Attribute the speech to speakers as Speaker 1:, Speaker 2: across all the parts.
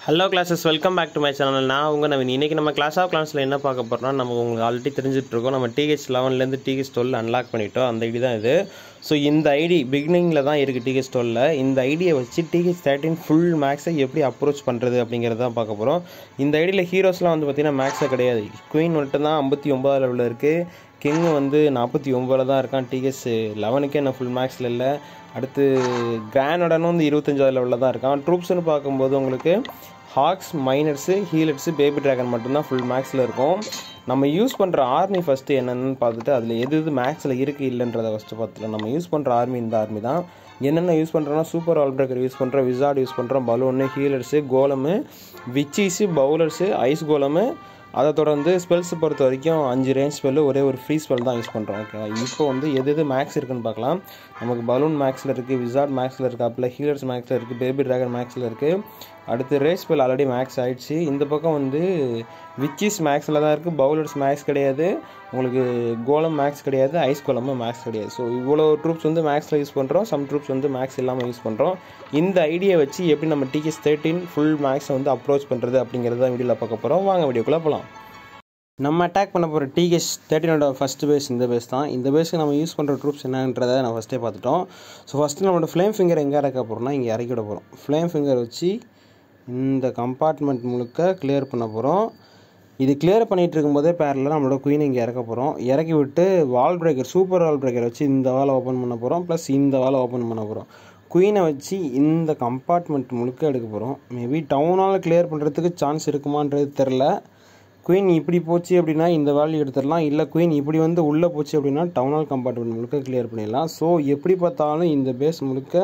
Speaker 1: hello classes welcome back to my channel நான் உங்கள் நவீன் இன்றைக்கி நம்ம கிளாஸ் ஆஃப் கிளாஸில் என்ன பார்க்க போகிறோம்னா நம்ம உங்களுக்கு ஆல்ரெடி தெரிஞ்சுட்டு இருக்கோம் நம்ம டிஹெச் லெவன்லேருந்து டிஹெச் டுவெல் அன்லாக் பண்ணிட்டோம் அந்த ஐடி தான் இது ஸோ இந்த ஐடி பிகினிங்கில் தான் இருக்குது டிஹெச் டுவெல்ல இந்த ஐடியை வச்சு டிஹெச் தேர்ட்டின் ஃபுல் மேக்ஸை எப்படி அப்ரோச் பண்ணுறது அப்படிங்கிறத தான் பார்க்க போகிறோம் இந்த ஐடியில் ஹீரோஸ்லாம் வந்து பார்த்திங்கன்னா மேக்ஸே கிடையாது குயின் மட்டும் தான் ஐம்பத்தி ஒம்பது லெவலில் இருக்குது கிங் வந்து நாற்பத்தி ஒம்பதில் தான் இருக்கான் டிஎஸ் லெவனுக்கே என்ன ஃபுல் மேக்ஸில் இல்லை அடுத்து கிரானோடனும் வந்து இருபத்தஞ்சாவது லெவலில் தான் இருக்கான் ட்ரூப்ஸ்னு பார்க்கும்போது உங்களுக்கு hogs miners healers baby dragon மட்டும்தான் ஃபுல் மேக்ஸில் இருக்கும் நம்ம யூஸ் பண்ணுற ஆர்மி ஃபஸ்ட்டு என்னென்னு பார்த்துட்டு அதில் எது எது மேக்ஸில் இருக்குது இல்லைன்றதை ஃபஸ்ட்டு பார்த்துக்கலாம் நம்ம யூஸ் பண்ணுற ஆர்மி இந்த ஆர்மி தான் என்னென்ன யூஸ் பண்ணுறோன்னா சூப்பர் ஆல் பிரேக்கர் யூஸ் பண்ணுறோம் விசார்ட் யூஸ் பண்ணுறோம் balloon healers golem witches bowlers ice golem அதை தொடர்ந்து ஸ்பெல்ஸ் பொறுத்த வரைக்கும் அஞ்சு ரேஞ்ச் ஸ்பெல்லு ஒரே ஒரு ஃப்ரீ ஸ்பெல் தான் யூஸ் பண்ணுறோம் ஓகேவா இப்போ வந்து எது எது மேக்ஸ் இருக்குன்னு பார்க்கலாம் நமக்கு பலூன் மேக்ஸில் இருக்குது விசார்ட் மேக்ஸில் இருக்குது அப்பில் ஹீலர்ஸ் மேக்ஸில் இருக்குது பேபி ட்ராகன் மேக்ஸில் இருக்குது அடுத்து ரேஸ் ஸ்பெல் ஆல்ரெடி மேக்ஸ் ஆகிடுச்சு இந்த பக்கம் வந்து விச்சிஸ் மேக்ஸில் தான் இருக்குது பவுலர்ஸ் மேக்ஸ் கிடையாது உங்களுக்கு கோலம் மேக்ஸ் கிடையாது ஐஸ் கோலமும் மேக்ஸ் கிடையாது ஸோ இவ்வளோ ட்ரூப்ஸ் வந்து மேக்ஸில் யூஸ் பண்ணுறோம் சம் ட்ரூப்ஸ் வந்து மேக்ஸ் இல்லாமல் யூஸ் பண்ணுறோம் இந்த ஐடியா வச்சு எப்படி நம்ம டிகேஸ் தேர்ட்டின் ஃபுல் மேக்ஸை வந்து அப்ரோச் பண்ணுறது அப்படிங்கிறத வீடியோவில் பார்க்க போகிறோம் வாங்க வீடியோக்குள்ளே போகலாம் நம்ம அட்டாக் பண்ண போகிற டிகேஸ் தேர்ட்டினோட ஃபஸ்ட் பேஸ் இந்த பேஸ் தான் இந்த பேஸ்க்கு நம்ம யூஸ் பண்ணுற ட்ரூப்ஸ் என்னன்றதை நான் ஃபஸ்ட்டே பார்த்துட்டோம் ஸோ ஃபஸ்ட்டு நம்மளோட ஃப்ளேம் ஃபிங்கர் எங்கே இறக்க போகிறோம்னா இங்கே இறக்கி விட போகிறோம் ஃப்ளேம் ஃபிங்கர் வச்சு இந்த கம்பார்ட்மெண்ட் முழுக்க கிளியர் பண்ண போகிறோம் இது கிளியர் பண்ணிகிட்டு இருக்கும்போதே பேரில் நம்மளோட குயின் இங்கே இறக்க போகிறோம் இறக்கி விட்டு wall breaker super wall breaker வச்சு இந்த வாலை ஓப்பன் பண்ண போகிறோம் ப்ளஸ் இந்த வாலை ஓப்பன் பண்ண போகிறோம் குயினை வச்சு இந்த கம்பார்ட்மெண்ட் முழுக்க எடுக்க போகிறோம் மேபி டவுனால் கிளியர் பண்ணுறதுக்கு சான்ஸ் இருக்குமான்றது தெரில குயின் இப்படி போச்சு அப்படின்னா இந்த வேல்யூ எடுத்துடலாம் இல்லை குயின் இப்படி வந்து உள்ளே போச்சு அப்படின்னா டவுனால் கம்பார்ட்மெண்ட் முழுக்க கிளியர் பண்ணிடலாம் ஸோ எப்படி பார்த்தாலும் இந்த பேஸ் முழுக்க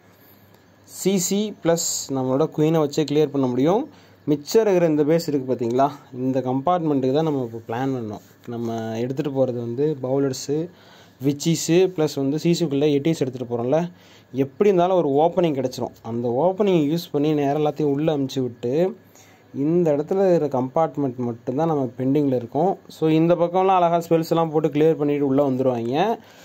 Speaker 1: சிசி ப்ளஸ் நம்மளோட குயினை வச்சே கிளியர் பண்ண முடியும் மிச்சம் இருக்கிற இந்த பேஸ் இருக்குது பார்த்தீங்களா இந்த கம்பார்ட்மெண்ட்டுக்கு தான் நம்ம இப்போ பிளான் பண்ணோம் நம்ம எடுத்துகிட்டு போகிறது வந்து பவுலர்ஸு விச்சீஸு ப்ளஸ் வந்து சிசிக்குள்ளே எட்டிஸ் எடுத்துகிட்டு போகிறோம்ல எப்படி இருந்தாலும் ஒரு ஓப்பனிங் கிடச்சிரும் அந்த ஓப்பனிங் யூஸ் பண்ணி நேரம் எல்லாத்தையும் உள்ளே அமுச்சு விட்டு இந்த இடத்துல இருக்கிற கம்பார்ட்மெண்ட் மட்டும்தான் நம்ம பெண்டிங்கில் இருக்கோம் ஸோ இந்த பக்கம்லாம் அழகாக ஸ்பெல்ஸ் எல்லாம் போட்டு கிளியர் பண்ணிவிட்டு உள்ளே வந்துடுவாங்க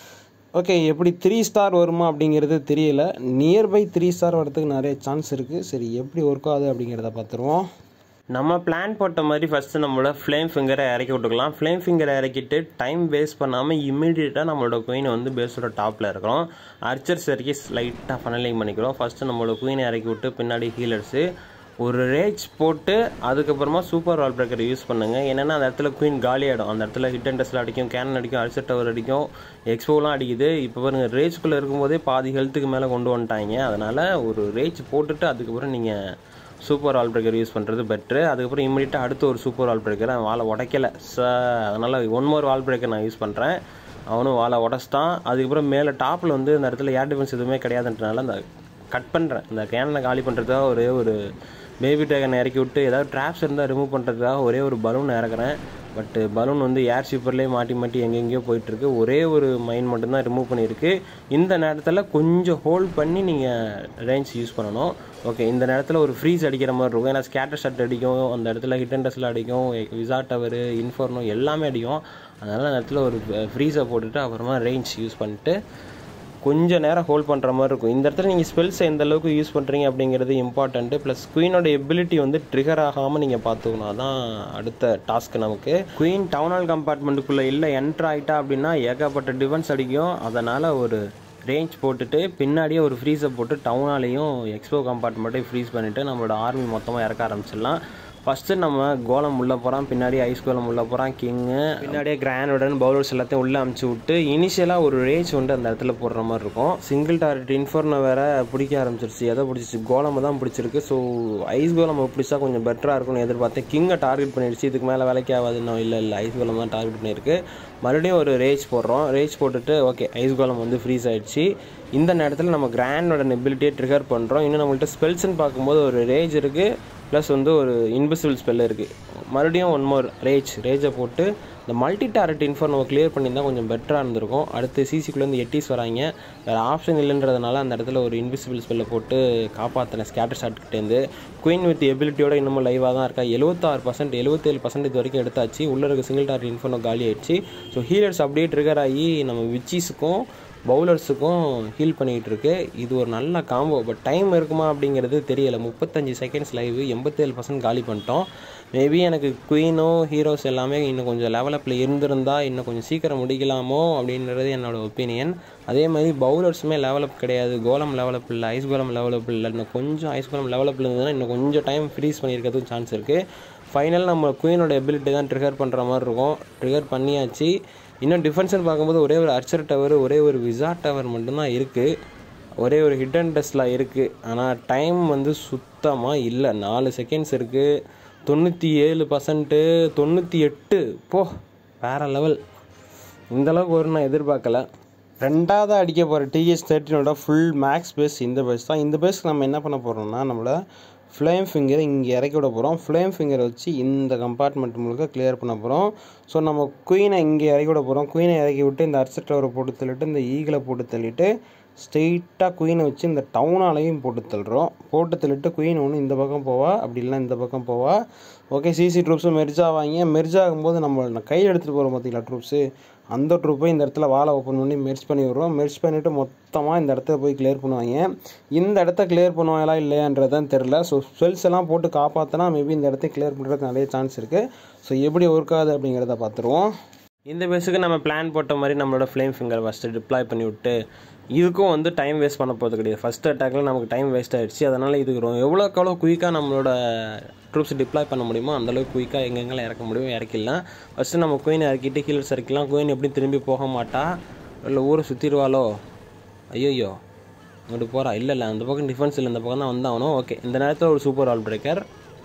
Speaker 1: ஓகே எப்படி த்ரீ ஸ்டார் வருமா அப்படிங்கிறது தெரியல நியர்பை த்ரீ ஸ்டார் வரதுக்கு நிறைய சான்ஸ் இருக்குது சரி எப்படி ஒர்க் ஆகுது அப்படிங்கிறத பார்த்துருவோம் நம்ம பிளான் போட்ட மாதிரி ஃபஸ்ட்டு நம்மளோட ஃப்ளேம் ஃபிங்கரை இறக்கி விட்டுக்கலாம் ஃப்ளேம் ஃபிங்கரை இறக்கிட்டு டைம் வேஸ்ட் பண்ணாமல் இம்மிடியேட்டாக நம்மளோட குயினை வந்து பேஸோட டாப்பில் இருக்கிறோம் அர்ச்சர்ஸ் இறக்கி லைட்டாக ஃபனலிங் பண்ணிக்கிறோம் ஃபஸ்ட்டு நம்மளோட குயினை இறக்கி விட்டு பின்னாடி ஹீலர்ஸு ஒரு ரேஜ் போட்டு அதுக்கப்புறமா சூப்பர் வால் பிரேக்கர் யூஸ் பண்ணுங்கள் ஏன்னா அந்த இடத்துல குயின் காலியாகிடும் அந்த இடத்துல ஹிட் அண்ட் டெஸ்ட்டில் அடிக்கும் கேனன் அடிக்கும் அல்சர் டவர் அடிக்கும் எக்ஸ்போலாம் அடிக்குது இப்போ பாருங்கள் ரேஜ்குள்ளே இருக்கும்போதே பாதி ஹெல்த்துக்கு மேலே கொண்டு வந்துட்டாங்க அதனால் ஒரு ரேஜ் போட்டுட்டு அதுக்கப்புறம் நீங்கள் சூப்பர் ஆல் பிரேக்கர் யூஸ் பண்ணுறது பெட்ரு அதுக்கப்புறம் இம்மிடியட்டாக அடுத்து ஒரு சூப்பர் ஆல் பிரேக்கர் அவன் வாழை உடைக்கலை ஸோ அதனால் ஒன் மோர் வால் பிரேக்கர் நான் யூஸ் பண்ணுறேன் அவனும் வாழை உடச்சிட்டான் அதுக்கப்புறம் மேலே டாப்பில் வந்து அந்த இடத்துல ஏர் டிஃபென்ஸ் எதுவுமே கிடையாதுன்றனால அந்த கட் பண்ணுறேன் இந்த கேனை காலி பண்ணுறதுக்காக ஒரே ஒரு பேபி ட்ராகன் இறக்கி விட்டு ஏதாவது ட்ராப்ஸ் இருந்தால் ரிமூவ் பண்ணுறதுக்காக ஒரே ஒரு பலூன் இறக்குறேன் பட்டு பலூன் வந்து ஏர் ஷிப்பர்லேயே மாட்டி மாட்டி எங்கெங்கேயோ போயிட்டுருக்கு ஒரே ஒரு மைண்ட் மட்டும்தான் ரிமூவ் பண்ணியிருக்கு இந்த நேரத்தில் கொஞ்சம் ஹோல்ட் பண்ணி நீங்கள் ரேஞ்ச் யூஸ் பண்ணணும் ஓகே இந்த நேரத்தில் ஒரு ஃப்ரீஸ் அடிக்கிற மாதிரி இருக்கும் ஏன்னா ஸ்கேட்டர் ஷட் அடிக்கும் அந்த இடத்துல ஹிட் அண்ட் டஸ்ட்டில் அடிக்கும் விசா டவர் இன்ஃபோர்னோ எல்லாமே அடிக்கும் அதனால் அந்த இடத்துல ஒரு ஃப்ரீஸை போட்டுட்டு அப்புறமா ரேஞ்ச் யூஸ் பண்ணிட்டு கொஞ்சம் நேரம் ஹோல்ட் பண்ணுற மாதிரி இருக்கும் இந்த இடத்துல நீங்கள் ஸ்பெல்ஸை எந்த அளவுக்கு யூஸ் பண்ணுறீங்க அப்படிங்கிறது இம்பார்ட்டண்ட்டு ப்ளஸ் குயினோட எபிலிட்டி வந்து ட்ரிகர் ஆகாமல் நீங்கள் பார்த்துக்கணும் அதான் அடுத்த டாஸ்க் நமக்கு குயின் டவுனால் கம்பார்ட்மெண்ட்டுக்குள்ளே இல்லை என்ட்ரு ஆகிட்டா அப்படின்னா ஏகப்பட்ட டிஃபென்ஸ் அடிக்கும் அதனால் ஒரு ரேஞ்ச் போட்டுட்டு பின்னாடியே ஒரு ஃப்ரீஸை போட்டு டவுனாலேயும் எக்ஸ்போ கம்பார்ட்மெண்ட்டையும் ஃப்ரீஸ் பண்ணிவிட்டு நம்மளோட ஆர்மி மொத்தமாக இறக்க ஆரம்பிச்சிடலாம் ஃபஸ்ட்டு நம்ம கோலம் உள்ளே போகிறான் பின்னாடி ஐஸ் கோலம் உள்ளே போகிறான் கிங்கு பின்னாடியே கிராண்டுடன் பவுலர்ஸ் எல்லாத்தையும் உள்ளே அமுச்சு விட்டு இனிஷியலாக ஒரு ரேஜ் வந்து அந்த இடத்துல போடுற மாதிரி இருக்கும் சிங்கிள் டார்கெட் இன்ஃபர்னை வேற பிடிக்க ஆரம்பிச்சிருச்சு எதை பிடிச்சிச்சு கோலமை தான் பிடிச்சிருக்கு ஸோ ஐஸ் கோலம் பிடிச்சா கொஞ்சம் பெட்டராக இருக்கும்னு எதிர்பார்த்தேன் கிங்கை டார்கெட் பண்ணிடுச்சு இதுக்கு மேலே வேலைக்கு ஆகாது இன்னும் இல்லை இல்லை ஐஸ் கோலம் தான் டார்கெட் பண்ணியிருக்கு மறுபடியும் ஒரு ரேஜ் போடுறோம் ரேஜ் போட்டுட்டு ஓகே ஐஸ் கோலம் வந்து ஃப்ரீஸ் ஆகிடுச்சு இந்த நேரத்தில் நம்ம கிராண்டோட எபிலிட்டியை ட்ரிகர் பண்ணுறோம் இன்னும் நம்மள்ட்ட ஸ்பெல்ஸ்ன்னு பார்க்கும்போது ஒரு ரேஜ் இருக்குது ப்ளஸ் வந்து ஒரு இன்விசிபிள் ஸ்பெல் இருக்குது மறுபடியும் ஒன் மோர் ரேஜ் ரேஜை போட்டு இந்த மல்டி டாரட் இன்ஃபர் நம்ம கிளியர் பண்ணியிருந்தால் கொஞ்சம் பெட்டராக இருந்திருக்கும் அடுத்து சிசிக்குள்ளேருந்து எட்டிஸ் வராங்க வேறு ஆப்ஷன் இல்லைன்றதுனால அந்த இடத்துல ஒரு இன்விசிபிள் ஸ்பெல்லை போட்டு காப்பாற்றினேன் ஸ்கேட்டர் ஷாட்கிட்டேருந்து குயின் வித் எபிலிட்டியோட இன்னமும் லைவாக தான் இருக்கா எழுபத்தாறு பர்சன்ட் எழுபத்தேழு பர்சன்ட் இது வரைக்கும் எடுத்தாச்சு உள்ளே இருக்க சிங்கிள் டார்கெட் இன்ஃபர்னோ காலி ஆயிடுச்சு ஸோ ஹீலர்ஸ் அப்படியே ட்ரிகர் ஆகி நம்ம விச்சீஸுக்கும் பவுலர்ஸுக்கும் ஹீல் பண்ணிகிட்டு இருக்கு இது ஒரு நல்ல காம்போ பட் டைம் இருக்குமா அப்படிங்கிறது தெரியலை முப்பத்தஞ்சு செகண்ட்ஸ் லைவ் எண்பத்தேழு பர்சன்ட் காலி பண்ணிட்டோம் மேபி எனக்கு குயினோ ஹீரோஸ் எல்லாமே இன்னும் கொஞ்சம் லெவலப்பில் இருந்திருந்தா இன்னும் கொஞ்சம் சீக்கிரம் முடிக்கலாமோ அப்படின்றது என்னோட ஒப்பீனியன் அதே மாதிரி பவுலர்ஸுமே லெவலப் கிடையாது கோலம் லெவலப் இல்லை ஐஸ் கோலம் லெவலப் இல்லை இன்னும் கொஞ்சம் ஐஸ் கோலம் லெவலப்பில் இருந்ததுன்னா இன்னும் கொஞ்சம் டைம் ஃப்ரீஸ் பண்ணியிருக்கிறதுக்கு சான்ஸ் இருக்குது ஃபைனல் நம்ம குயினோட எபிலிட்டி தான் ட்ரிகர் பண்ணுற மாதிரி இருக்கும் ட்ரிகர் பண்ணியாச்சு இன்னும் டிஃபென்ஸ்னு பார்க்கும்போது ஒரே ஒரு அர்ச்சர் டவர் ஒரே ஒரு விசா டவர் மட்டும்தான் இருக்குது ஒரே ஒரு ஹிட் அண்ட் டெஸ்ட்லாம் இருக்குது ஆனால் டைம் வந்து சுத்தமாக இல்லை நாலு செகண்ட்ஸ் இருக்குது தொண்ணூற்றி ஏழு பர்சன்ட்டு தொண்ணூற்றி எட்டு போ வேறு லெவல் இந்தளவுக்கு வரும் நான் எதிர்பார்க்கல ரெண்டாவது அடிக்க போகிற டிஎஸ் தேர்ட்டினோட ஃபுல் மேக்ஸ் பேஸ் இந்த பேஸ் தான் இந்த பேஸ்க்கு நம்ம என்ன பண்ண போகிறோம்னா நம்மள ஃப்ளேம் ஃபிங்கரை இங்கே இறக்கி விட போகிறோம் ஃப்ளேம் ஃபிங்கரை வச்சு இந்த கம்பார்ட்மெண்ட் முழுக்க கிளியர் பண்ண போகிறோம் ஸோ நம்ம குயினை இங்கே இறக்கி விட போகிறோம் குயினை இறக்கி விட்டு இந்த அர்ச்சர் டவரை போட்டு தள்ளிட்டு இந்த ஈகிளை போட்டு தள்ளிட்டு ஸ்ட்ரெயிட்டாக குயினை வச்சு இந்த டவுனாலையும் போட்டு தள்ளுறோம் போட்டு தள்ளிட்டு குயின் ஒன்று இந்த பக்கம் போவா அப்படி இல்லைன்னா இந்த பக்கம் போவா ஓகே சிசி ட்ரூப்ஸும் மெர்ஜ் ஆவாங்க மெர்ஜ் ஆகும்போது நம்ம கையில் எடுத்துகிட்டு போகிறோம் பார்த்தீங்களா ட்ரூப்ஸு அந்த ட்ரூப்பை இந்த இடத்துல வாழை ஓப்பன் பண்ணி மெர்ச் பண்ணி விடுறோம் மெர்ச் பண்ணிவிட்டு மொத்தமாக இந்த இடத்த போய் கிளியர் பண்ணுவாங்க இந்த இடத்த கிளியர் பண்ணுவாங்களா இல்லையான்றதான் தெரில ஸோ ஸ்வெல்ஸ் எல்லாம் போட்டு காப்பாற்றினா மேபி இந்த இடத்த கிளியர் பண்ணுறதுக்கு நிறைய சான்ஸ் இருக்குது ஸோ எப்படி ஒர்க் ஆகுது அப்படிங்கிறத பார்த்துருவோம் இந்த பேஸுக்கு நம்ம பிளான் போட்ட மாதிரி நம்மளோட ஃப்ளேம் ஃபிங்கர் ஃபஸ்ட்டு டிப்ளாய் பண்ணி விட்டு இதுக்கும் வந்து டைம் வேஸ்ட் பண்ண போகிறது கிடையாது ஃபஸ்ட் அட்டாக்ல நமக்கு டைம் வேஸ்ட் ஆயிடுச்சு அதனால் இதுக்கு ரொம்ப எவ்வளோக்கு எவ்வளோ குயிக்காக நம்மளோட ட்ரூப்ஸ் டிப்ளாய் பண்ண முடியுமோ அந்தளவுக்கு குயிக்காக எங்கெங்கெல்லாம் இறக்க முடியுமோ இறக்கிடலாம் ஃபஸ்ட்டு நம்ம குயின் இறக்கிட்டு ஹீலர்ஸ் இறக்கலாம் குயின் எப்படி திரும்பி போக மாட்டா இல்லை ஊரை சுற்றிடுவாளோ ஐயோயோ அங்கிட்டு போகிறா இல்லை இல்லை அந்த பக்கம் டிஃபென்ஸ் இல்லை இந்த பக்கம் தான் வந்தாகணும் ஓகே இந்த நேரத்தில் ஒரு சூப்பர் ஆல் பிரேக்கர்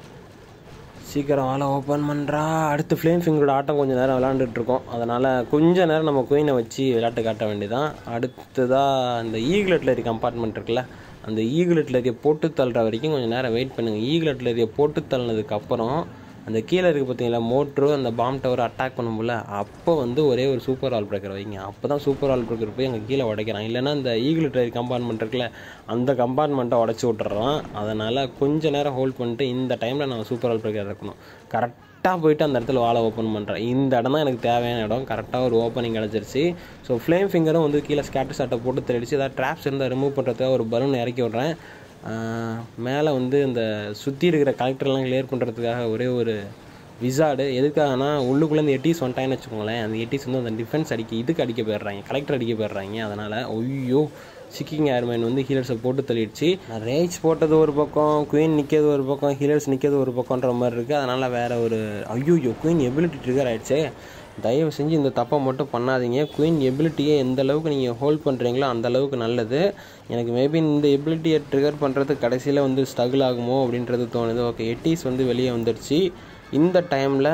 Speaker 1: சீக்கிரம் ஆளை ஓப்பன் பண்ணுறா அடுத்து ஃப்ளேம் ஃபிங்கரோட ஆட்டம் கொஞ்சம் நேரம் விளாண்டுட்டு இருக்கோம் அதனால் கொஞ்ச நேரம் நம்ம குயினை வச்சு விளையாட்டு காட்ட வேண்டியதான் அடுத்ததாக இந்த ஈகிலட்லரி கம்பார்ட்மெண்ட் இருக்குல்ல அந்த ஈகிலட்லரியை போட்டு தள்ளுற வரைக்கும் கொஞ்சம் நேரம் வெயிட் பண்ணுங்கள் ஈகிலட்லரியை போட்டு தள்ளினதுக்கப்புறம் அந்த கீழே இருக்குது பார்த்தீங்களா மோட்ரு அந்த பாம் டவர் அட்டாக் பண்ணும்போல அப்போ வந்து ஒரே ஒரு சூப்பர் ஆல் பிரேக்கர் வைங்க அப்போ தான் சூப்பர் ஆல் பிரேக்கர் போய் அங்கே கீழே உடைக்கிறான் இல்லைன்னா இந்த ஈகிலிட்டரி கம்பார்ட்மெண்ட் இருக்குல்ல அந்த கம்பார்ட்மெண்ட்டை உடச்சி விட்டுறான் அதனால் கொஞ்ச நேரம் ஹோல்ட் பண்ணிட்டு இந்த டைமில் நம்ம சூப்பர் ஆல் பிரேக்கர் இருக்கணும் கரெக்டாக போயிட்டு அந்த இடத்துல வாழை ஓப்பன் பண்ணுறேன் இந்த இடம் தான் எனக்கு தேவையான இடம் கரெக்டாக ஒரு ஓப்பனிங் கிடச்சிருச்சு ஸோ ஃப்ளேம் ஃபிங்கரும் வந்து கீழே ஸ்கேட்டர் சாட்டை போட்டு தெளிச்சு ஏதாவது ட்ராப்ஸ் இருந்தால் ரிமூவ் பண்ணுறதுக்காக ஒரு பலூன் இறக்கி விட்றேன் மேலே வந்து இந்த சுற்றி இருக்கிற கலெக்டர்லாம் கிளியர் பண்ணுறதுக்காக ஒரே ஒரு விசார்டு எதுக்காகனா உள்ளுக்குள்ளேருந்து எட்டிஸ் வந்துட்டாங்கன்னு வச்சுக்கோங்களேன் அந்த எட்டிஸ் வந்து அந்த டிஃபென்ஸ் அடிக்க இதுக்கு அடிக்க போயிடுறாங்க கலெக்டர் அடிக்க போயிடுறாங்க அதனால் ஐயோ சிக்கிங் ஏர்மேன் வந்து ஹீலர்ஸை போட்டு தள்ளிடுச்சு ரேஜ் போட்டது ஒரு பக்கம் குயின் நிற்கிறது ஒரு பக்கம் ஹீலர்ஸ் நிற்கிறது ஒரு பக்கம்ன்ற மாதிரி இருக்குது அதனால் வேறு ஒரு ஐயோ குயின் எபிலிட்டி ட்ரிகர் ஆகிடுச்சே தயவு செஞ்சு இந்த தப்பை மட்டும் பண்ணாதீங்க குயின் எபிலிட்டியை எந்த அளவுக்கு நீங்கள் ஹோல்ட் பண்ணுறீங்களோ அந்த அளவுக்கு நல்லது எனக்கு மேபி இந்த எபிலிட்டியை ட்ரிகர் பண்ணுறதுக்கு கடைசியில் வந்து ஸ்ட்ரகிள் ஆகுமோ அப்படின்றது தோணுது ஓகே எட்டிஸ் வந்து வெளியே வந்துடுச்சு இந்த டைமில்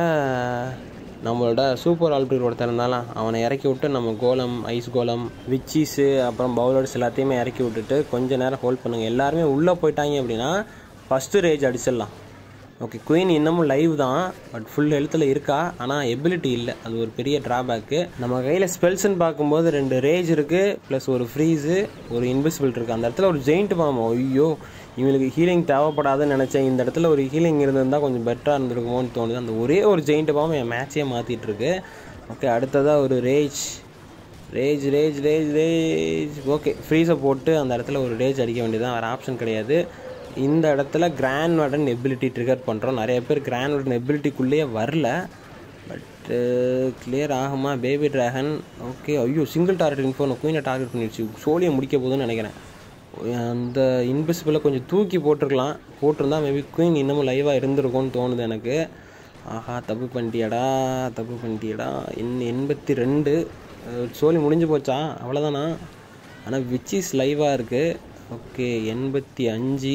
Speaker 1: நம்மளோட சூப்பர் ஆல்பிரிட் ஒருத்தர் இருந்தாலும் அவனை இறக்கி விட்டு நம்ம கோலம் ஐஸ் கோலம் விச்சீஸு அப்புறம் பவுலர்ஸ் எல்லாத்தையுமே இறக்கி விட்டுட்டு கொஞ்ச நேரம் ஹோல்ட் பண்ணுங்கள் எல்லாருமே உள்ளே போயிட்டாங்க அப்படின்னா ஃபஸ்ட்டு ரேஜ் அடிச்சிடலாம் ஓகே குயின் இன்னமும் லைவ் தான் பட் ஃபுல் ஹெல்த்தில் இருக்கா ஆனால் எபிலிட்டி இல்லை அது ஒரு பெரிய ட்ராபேக்கு நம்ம கையில் ஸ்பெல்ஸ்ன்னு பார்க்கும்போது ரெண்டு ரேஜ் இருக்குது ப்ளஸ் ஒரு ஃப்ரீஸு ஒரு இன்விசிபிள் இருக்குது அந்த இடத்துல ஒரு ஜெயிண்ட் பாம் ஐயோ இவங்களுக்கு ஹீலிங் தேவைப்படாதுன்னு நினச்சேன் இந்த இடத்துல ஒரு ஹீலிங் இருந்திருந்தால் கொஞ்சம் பெட்டராக இருந்திருக்குமோன்னு தோணுது அந்த ஒரே ஒரு ஜெயிண்ட் பாம் என் மேட்சே மாற்றிட்டு இருக்கு ஓகே அடுத்ததாக ஒரு rage rage rage rage rage okay ஃப்ரீஸை போட்டு அந்த இடத்துல ஒரு ரேஜ் அடிக்க வேண்டியதான் வேறு ஆப்ஷன் கிடையாது இந்த இடத்துல கிராண்ட் வார்டன் எபிலிட்டி ட்ரிகர் பண்ணுறோம் நிறைய பேர் கிராண்ட் வார்டன் எபிலிட்டிக்குள்ளேயே வரல பட்டு கிளியர் ஆகுமா பேபி ட்ராகன் ஓகே ஐயோ சிங்கிள் டார்கெட் இன்ஃபோ குயினை டார்கெட் பண்ணிடுச்சு சோழியை முடிக்க போகுதுன்னு நினைக்கிறேன் அந்த இன்விசிபிளை கொஞ்சம் தூக்கி போட்டிருக்கலாம் போட்டிருந்தா மேபி குயின் இன்னமும் லைவாக இருந்திருக்கும்னு தோணுது எனக்கு ஆஹா தப்பு பண்ணிட்டியடா தப்பு பண்ணிட்டியடா என் எண்பத்தி ரெண்டு சோழி முடிஞ்சு போச்சா அவ்வளோதானா ஆனால் விச்சிஸ் லைவாக இருக்குது ஓகே எண்பத்தி அஞ்சு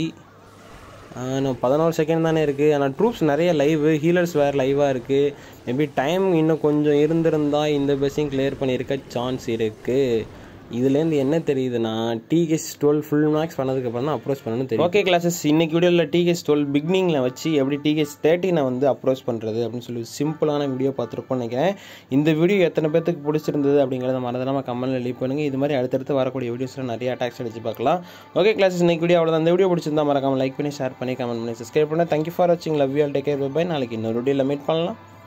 Speaker 1: இன்னும் பதினோரு செகண்ட் தானே இருக்குது ஆனால் ட்ரூப்ஸ் நிறைய லைவ் ஹீலர்ஸ் வேறு லைவாக இருக்குது மேபி டைம் இன்னும் கொஞ்சம் இருந்திருந்தால் இந்த பஸ்ஸையும் கிளியர் பண்ணியிருக்க சான்ஸ் இருக்குது இதுலேருந்து என்ன தெரியுதுன்னா டிகேஸ் டுவெல் ஃபுல் மார்க்ஸ் பண்ணதுக்கப்புறம் தான் அப்ரோச் பண்ணணும் தெரியும் ஓகே கிளாஸஸ் இன்னைக்கு வீடியோவில் டிகேஸ் டுவெல் பிகினிங்கில் வச்சு எப்படி டிகேஸ் தேர்ட்டினை வந்து அப்ரோச் பண்ணுறது அப்படின்னு சொல்லி சிம்பிளான வீடியோ பார்த்துருப்போம் நினைக்கிறேன் இந்த வீடியோ எத்தனை பேத்துக்கு பிடிச்சிருந்தது அப்படிங்கிறத மறந்துடாமல் கமெண்ட்டில் லீவ் பண்ணுங்கள் இது மாதிரி அடுத்தடுத்து வரக்கூடிய வீடியோஸில் நிறைய அட்டாக்ஸ் அடிச்சு பார்க்கலாம் ஓகே கிளாஸஸ் இன்னைக்கு வீடியோ அவ்வளோதான் இந்த வீடியோ பிடிச்சிருந்தா மறக்காமல் லைக் பண்ணி ஷேர் பண்ணி கமெண்ட் பண்ணி சப்ஸ்கிரைப் பண்ணி தேங்க்யூ ஃபார் வாட்சிங் love you all take care bye நாளைக்கு இன்னொரு வீடியோவில் மீட் பண்ணலாம்